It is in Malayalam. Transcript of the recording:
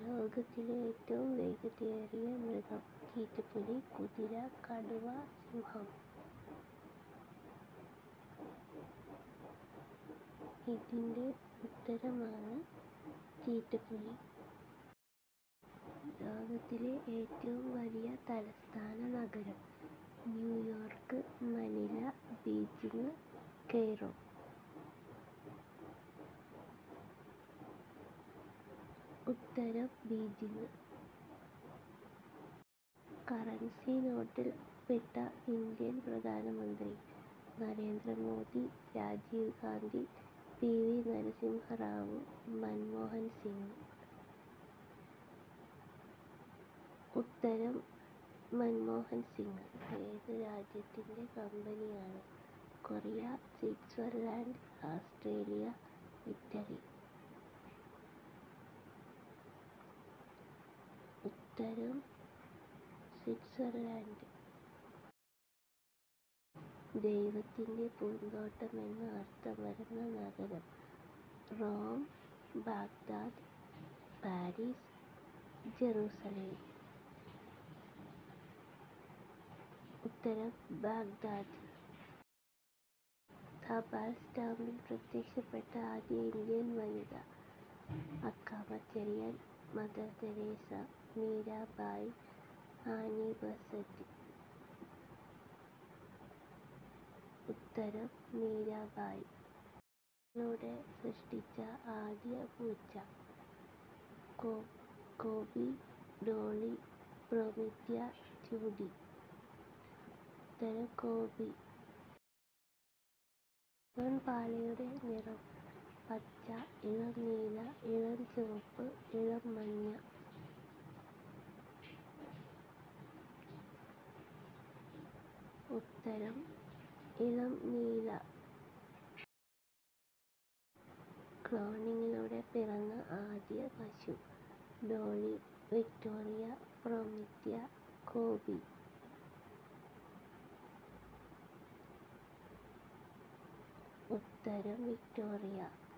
ലോകത്തിലെ ഏറ്റവും വേഗതയേറിയ മൃഗം ചീറ്റപ്പുലി കുതിര കടുവ സിംഹം ഇതിൻ്റെ ഉത്തരമാണ് ചീറ്റപ്പുലി ലോകത്തിലെ ഏറ്റവും വലിയ തലസ്ഥാന നഗരം ന്യൂയോർക്ക് മനില ബീജിംഗ് കെയ്റോ ഉത്തരം ബീജിംഗ് കറൻസി നോട്ടിൽ ഒപ്പിട്ട ഇന്ത്യൻ പ്രധാനമന്ത്രി നരേന്ദ്രമോദി രാജീവ് ഗാന്ധി പി വി നരസിംഹറാവു മൻമോഹൻ സിംഗ് ഉത്തരം മൻമോഹൻ സിംഗ് ഏത് രാജ്യത്തിൻ്റെ കമ്പനിയാണ് കൊറിയ സ്വിറ്റ്സർലൻഡ് ആസ്ട്രേലിയ ഇറ്റലി ഉത്തരം സ്വിറ്റ്സർലൻഡ് ദൈവത്തിൻ്റെ പൂന്തോട്ടം എന്ന് അർത്ഥം വരുന്ന നഗരം റോം ബാഗ്ദാദ് പാരീസ് ജെറൂസലേം ഉത്തരം ബാഗ്ദാദ് തപാൽ സ്റ്റാമ്പിൽ പ്രത്യക്ഷപ്പെട്ട ആദ്യ ഇന്ത്യൻ വനിത അക്കാമച്ചെറിയാൻ mother Teresa Meerabai Annie Besant ഉത്തരം മീരാബായി ിലൂടെ സൃഷ്ടിച്ച ആദ്യ പൂച്ച കോബി ഡോളി പ്രൊമീത്യ ജൂഡി ഉത്തരം കോബി ഇളം പാലയുടെ നിറം പച്ച ഇളം നീല ഇളം ചുവപ്പ് ഇളം മഞ്ഞ ഉത്തരം ഇളം നീല ക്ലോണിങ്ങിലൂടെ പിറന്ന ആദ്യ പശു ഡോളി വിക്ടോറിയ പ്രൊമീത്യ കോബി ഉത്തരം വിക്ടോറിയ